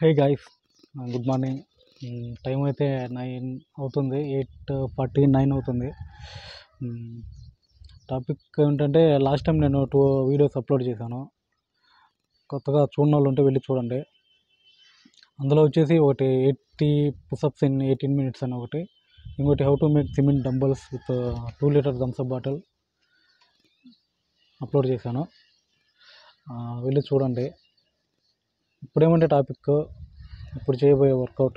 హే guys good morning time అయితే nine అవుతుంది eight forty nine అవుతుంది టాపిక్ ఏంటంటే లాస్ట్ టైం నేను టూ వీడియోస్ అప్లోడ్ చేశాను కొత్తగా చూడని వాళ్ళు ఉంటే వెళ్ళి చూడండి అందులో వచ్చేసి ఒకటి eighty pushups in eighteen minutes అని ఒకటి ఇంకోటి how to make cement dumbbells with two litre Thums Up bottle upload చేశాను ఆ, వెళ్ళి చూడండి ఇప్పుడేమంటే టాపిక్ ఇప్పుడు చేయబోయే వర్కౌట్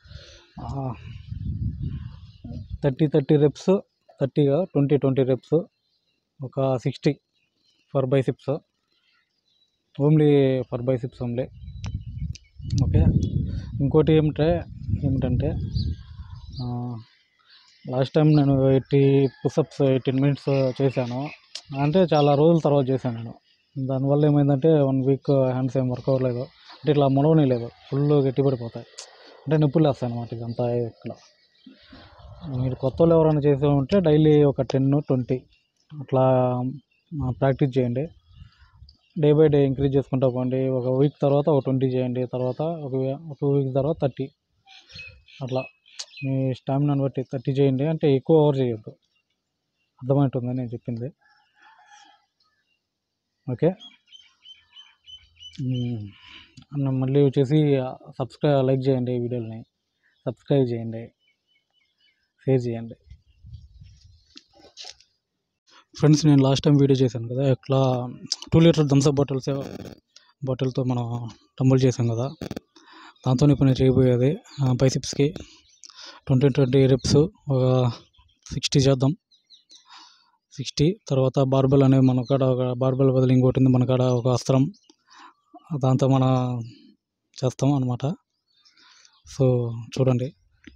థర్టీ థర్టీ రెప్స్ థర్టీగా ట్వంటీ ట్వంటీ రెప్స్ ఒక sixty for biceps only for biceps only okay ఇంకోటి ఏమిటంటే ఏమిటంటే లాస్ట్ టైం నేను ఎయిటీ పుషప్స్ ఎయిటీన్ మినిట్స్ చేశాను అంటే చాలా రోజుల తర్వాత చేశాను నేను దానివల్ల ఏమైందంటే వన్ వీక్ హ్యాండ్స్ ఏం వర్క్ అవ్వలేదు అంటే ఇట్లా మునవని లేదు ఫుల్ గట్టిపడిపోతాయి అంటే నొప్పులు వేస్తాయి అనమాట ఇదంతా ఇక్కడ మీరు కొత్త వాళ్ళు ఎవరైనా చేసే ఉంటే డైలీ ఒక టెన్ ట్వంటీ అట్లా ప్రాక్టీస్ చేయండి డే బై డే ఇంక్రీజ్ చేసుకుంటూ పోండి ఒక వీక్ తర్వాత ఒక ట్వంటీ చేయండి తర్వాత ఒక టూ వీక్స్ తర్వాత థర్టీ అట్లా మీ స్టామినాని బట్టి థర్టీ చేయండి అంటే ఎక్కువ ఓవర్ చేయొద్దు అర్థమవుతుంది నేను చెప్పింది ఓకే మ్మ్. అన్న మళ్ళీ వచ్చేసి సబ్స్క్రైబ్ లైక్ చేయండి ఈ వీడియోని సబ్స్క్రైబ్ చేయండి షేర్ చేయండి ఫ్రెండ్స్ నేను లాస్ట్ టైం వీడియో చేశాను కదా ఎట్లా టూ లీటర్ థమ్స్అప్ బాటిల్స్ బాటిల్తో మనం డంబుల్ చేసాం కదా దాంతో ఇప్పుడు నేను చేయబోయేది బైసిప్స్కి ట్వంటీ ట్వంటీ రిప్స్ ఒక సిక్స్టీ చేద్దాం సిక్స్టీ తర్వాత బార్బెల్ అనేది మన కాడ ఒక బార్బెల్ బదులు ఇంకోటి ఉంది మన కాడ ఒక అస్త్రం దాంతో మనం చేస్తాం అనమాట సో చూడండి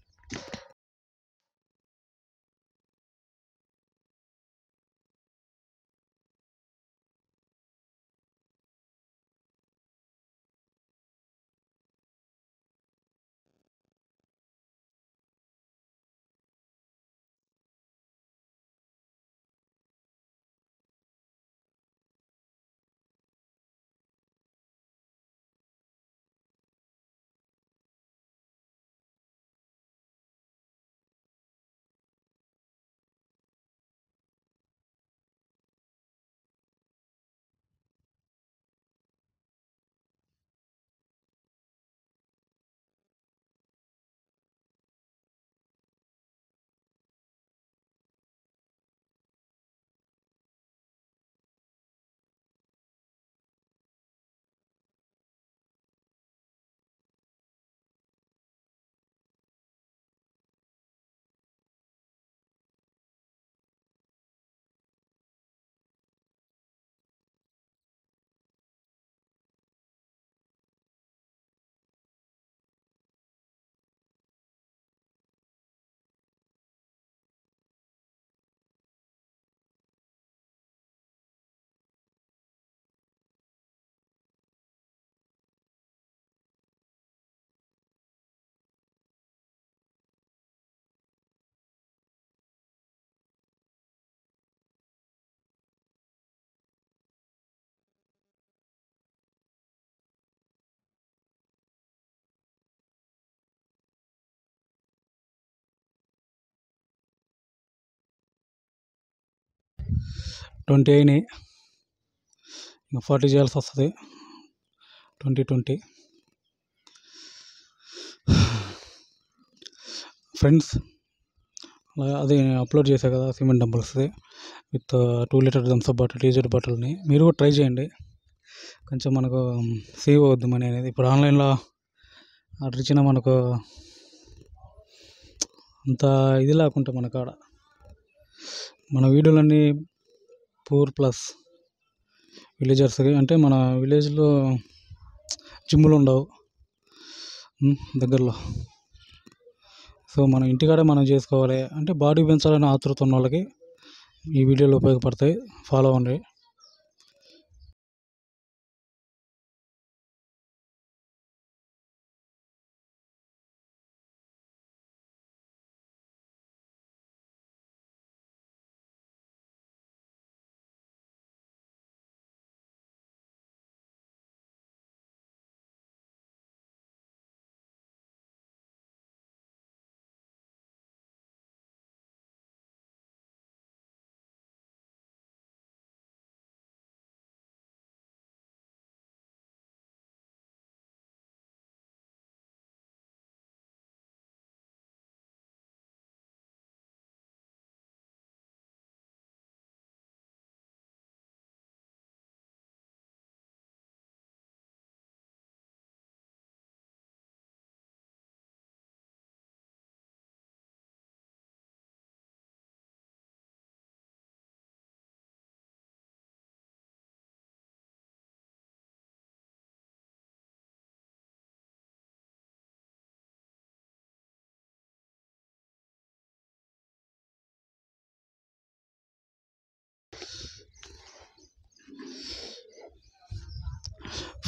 ట్వంటీ అయినాయి ఇంకా ఫార్టీ చేయాల్సి వస్తుంది ట్వంటీ ట్వంటీ ఫ్రెండ్స్ అది అప్లోడ్ చేశా కదా సిమెంట్ డంబుల్స్ది with two litre Thums Up bottle టీజెడ్ బాటిల్ని మీరు కూడా ట్రై చేయండి కొంచెం మనకు సేవ్ అవుద్ది మనీ అనేది ఇప్పుడు ఆన్లైన్లో ఆర్డర్ ఇచ్చినా మనకు అంత ఇది లేకుంటే మన కాడ మన వీడియోలన్నీ పూర్ ప్లస్ విలేజర్స్కి అంటే మన విలేజ్లో జిమ్లు ఉండవు ఉమ్, దగ్గరలో సో మనం ఇంటికాడే మనం చేసుకోవాలి అంటే బాడీ పెంచాలని ఆతృత ఉన్న వాళ్ళకి ఈ వీడియోలు ఉపయోగపడతాయి ఫాలో అవ్వండి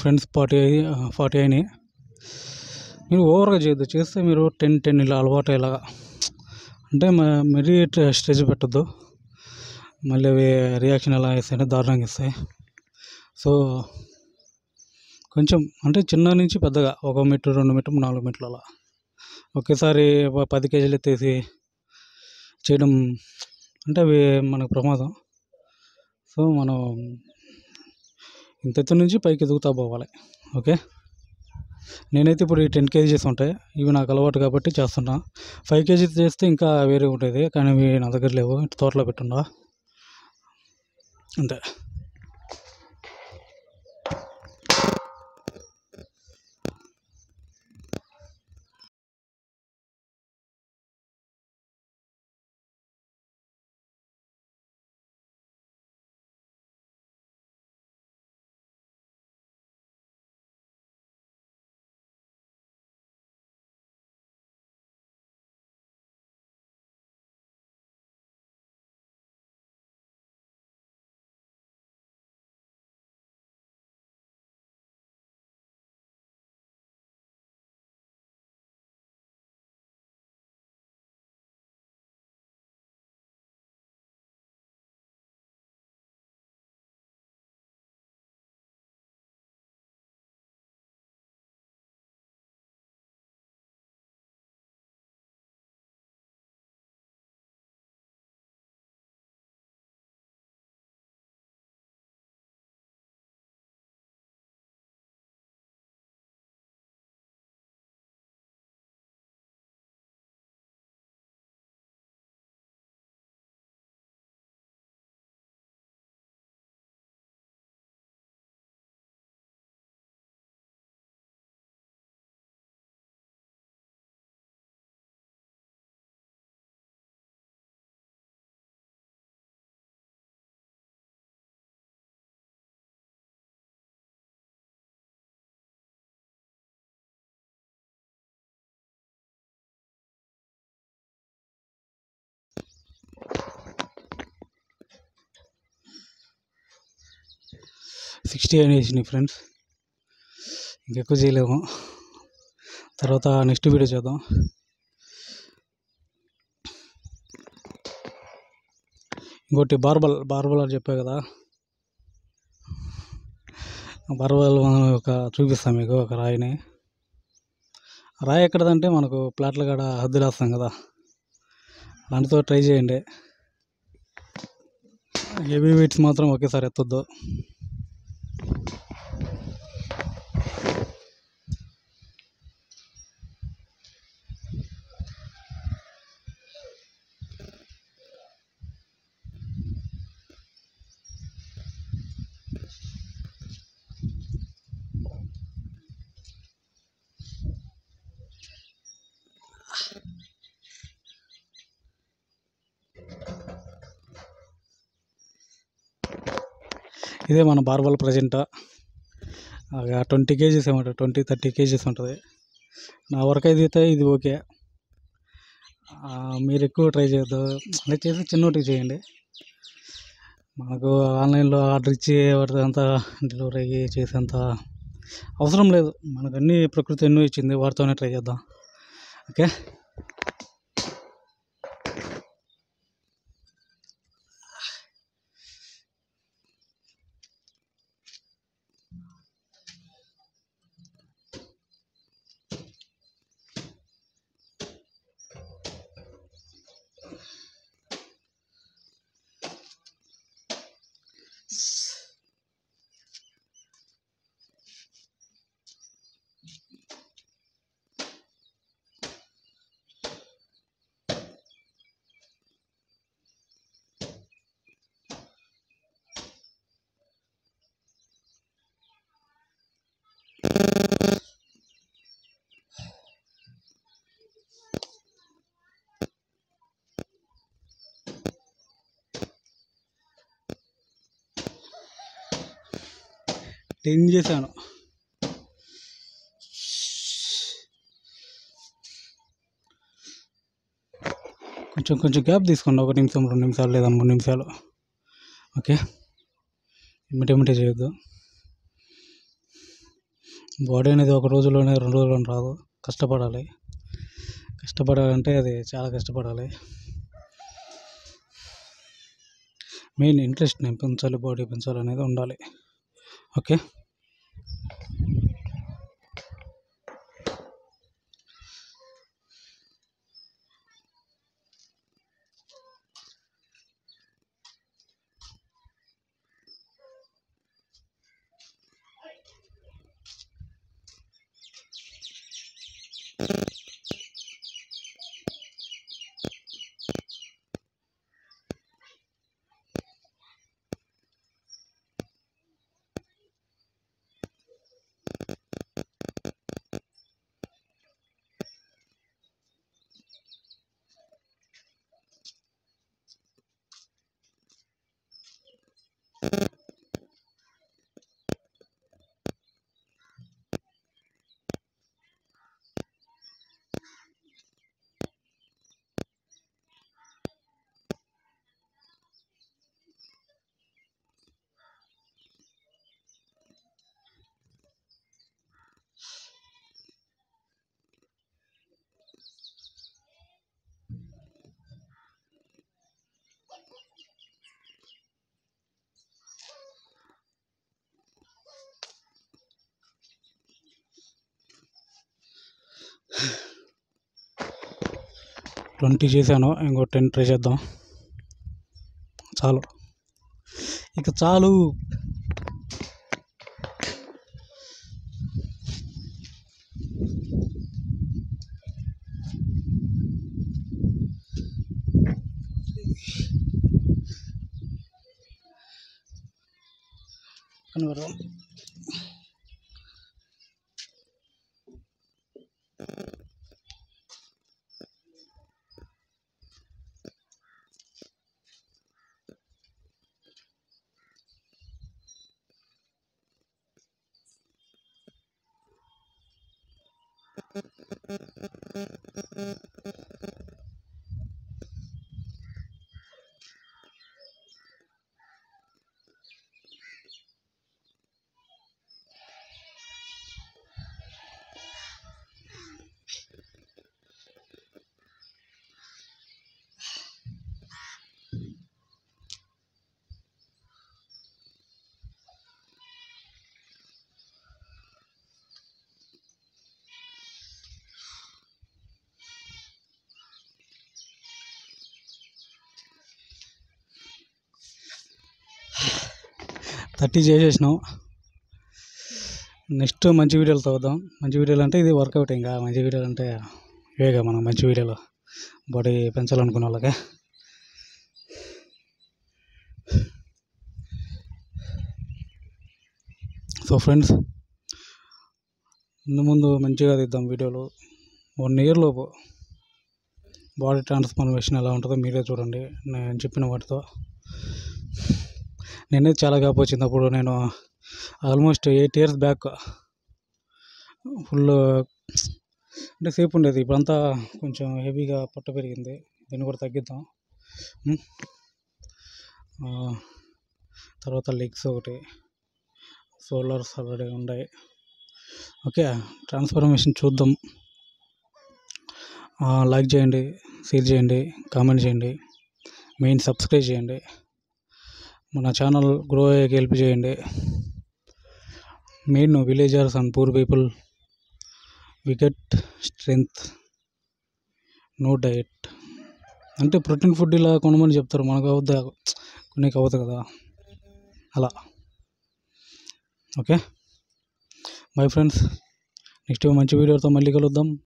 ఫ్రెండ్స్ ఫార్టీ ఫార్టీ అయినాయి మీరు ఓవర్గా చేయొద్దు చేస్తే మీరు టెన్ టెన్ ఇలా అలవాటు అయ్యేలాగా అంటే మ- మరీ ట- స్టేజ్ పెట్టద్దు మళ్ళీ అవి రియాక్షన్ ఎలా ఇస్తాయంటే దారుణంగా ఇస్తాయి సో కొంచెం అంటే చిన్న నుంచి పెద్దగా ఒక మెట్టు రెండు మెట్టు నాలుగు మెట్లు అలా ఒకేసారి ప- పది కేజీలు ఎత్తేసి చేయడం అంటే అవి మనకు ప్రమాదం సో మనం ఇంత ఎత్తు నుంచి పైకి ఎదుగుతా పోవాలి ఓకే నేనైతే ఇప్పుడు ఈ టెన్ కేజీస్ ఉంటాయి ఇవి నాకు అలవాటు కాబట్టి చేస్తున్నా ఫైవ్ కేజీస్ చేస్తే ఇంకా వేరే ఉంటుంది కానీ ఇవి నా దగ్గర లేవు తోటలో పెట్టున్నా అంతే సిక్స్టీ అనేసినాయి ఫ్రెండ్స్ ఇంకెక్కువ చేయలేము తర్వాత నెక్స్ట్ వీడియో చేద్దాం ఇంకోటి బార్బల్ బార్బల్ అని చెప్పా కదా బార్బల్ మనం ఒక చూపిస్తాం మీకు ఒక రాయిని రాయి ఎక్కడదంటే మనకు ప్లాట్ల కాడ హద్దులేస్తాం కదా దాంతో ట్రై చేయండి హెవీ వెయిట్స్ మాత్రం ఒకేసారి ఎత్తొద్దు ఇదే మన బార్బల్ ప్రజెంట్ ట్వంటీ కేజీస్ ఏమంటారు ట్వంటీ థర్టీ కేజీస్ ఉంటుంది నా వరకు అయితే ఇది ఓకే ఆ, మీరు ఎక్కువ ట్రై చేయొద్దు అలా చేసి చిన్నోటికి చేయండి మనకు ఆన్లైన్లో ఆర్డర్ ఇచ్చి వాటి అంతా డెలివరీ చేసేంత అవసరం లేదు మనకు అన్ని ప్రకృతి ఎన్నో ఇచ్చింది వాటితోనే ట్రై చేద్దాం ఓకే టెన్ చేశాను కొంచెం కొంచెం గ్యాప్ తీసుకోండి ఒక నిమిషం రెండు నిమిషాలు లేదా మూడు నిమిషాలు ఓకే ఇమిటేమిటే చేయొద్దు బాడీ అనేది ఒక రోజులోనే రెండు రోజుల్లోనే రాదు కష్టపడాలి కష్టపడాలంటే అది చాలా కష్టపడాలి మెయిన్ ఇంట్రెస్ట్ నేను పెంచాలి బాడీ పెంచాలి అనేది ఉండాలి ఓకే ట్వంటీ చేశాను ఇంకో టెన్ ట్రై చేద్దాం చాలు ఇక చాలు కనబడదాం థర్టీ చేసేసినాం నెక్స్ట్ మంచి వీడియోలతో వద్దాం మంచి వీడియోలు అంటే ఇది వర్కౌట్ ఇంకా మంచి వీడియోలు అంటే ఇవేగా మనం మంచి వీడియోలు బాడీ పెంచాలనుకున్న వాళ్ళకి సో ఫ్రెండ్స్ ముందు ముందు మంచిగా తీద్దాం వీడియోలు వన్ ఇయర్ లోపు బాడీ ట్రాన్స్ఫర్మేషన్ ఎలా ఉంటుందో మీరే చూడండి నేను చెప్పిన వాటితో నేనే చాలా గ్యాప్ వచ్చింది అప్పుడు నేను almost eight years back full అంటే సేపు ఉండేది ఇప్పుడంతా కొంచెం హెవీగా పొట్ట పెరిగింది దీన్ని కూడా తగ్గిద్దాం ఉం? ఆ, తర్వాత లెగ్స్ ఒకటి షోల్డర్స్ ఆల్రెడీ ఉన్నాయి ఓకే ట్రాన్స్ఫర్మేషన్ చూద్దాం ఆ, లైక్ చేయండి షేర్ చేయండి కామెంట్ చేయండి మెయిన్ సబ్స్క్రైబ్ చేయండి మన ఛానల్ గ్రో అయ్యేకి హెల్ప్ చేయండి main villagers and poor people we get strength no diet అంటే ప్రోటీన్ ఫుడ్ ఇలా కొనమని చెప్తారు మనకు అవుద్దా కొనేకి అవ్వదు కదా అలా ఓకే బై ఫ్రెండ్స్ నెక్స్ట్ మంచి వీడియోతో మళ్ళీ కలుద్దాం